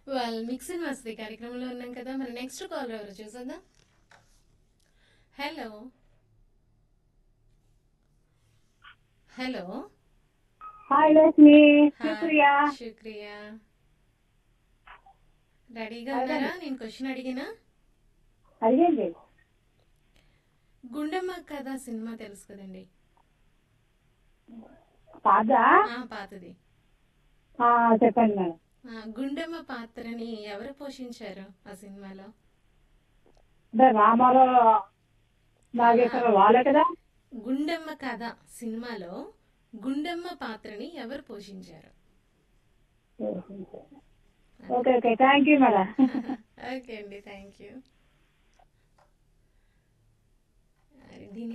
వాళ్ళు mix and మస్తీ కార్యక్రమంలో ఉన్నాం కదా మరి నెక్స్ట్ కాల్ ఎవరు చూసేద్దాం హలో హలో హాయ్ లక్ష్మి శుక్రియా శుక్రియా రెడీగా ఉన్నారా నేను క్వశ్చన్ అడిగినా అడిగండి గుండమ్మ కథ సినిమా తెలుసు కదండి కాదా ఆ పాతది ఆ, చెప్పండి మేడం ఆ, గుండమ్మ పాత్రని ఎవరు పోషించారు ఆ సినిమాలో అంటే రామారావు నాగేశ్వరరావు వాళ్ళే కదా గుండమ్మ కథ సినిమాలో గుండమ్మ పాత్రని ఎవరు పోషించారు okay okay thank you madam okay అండి థ్యాంక్ యూ దీని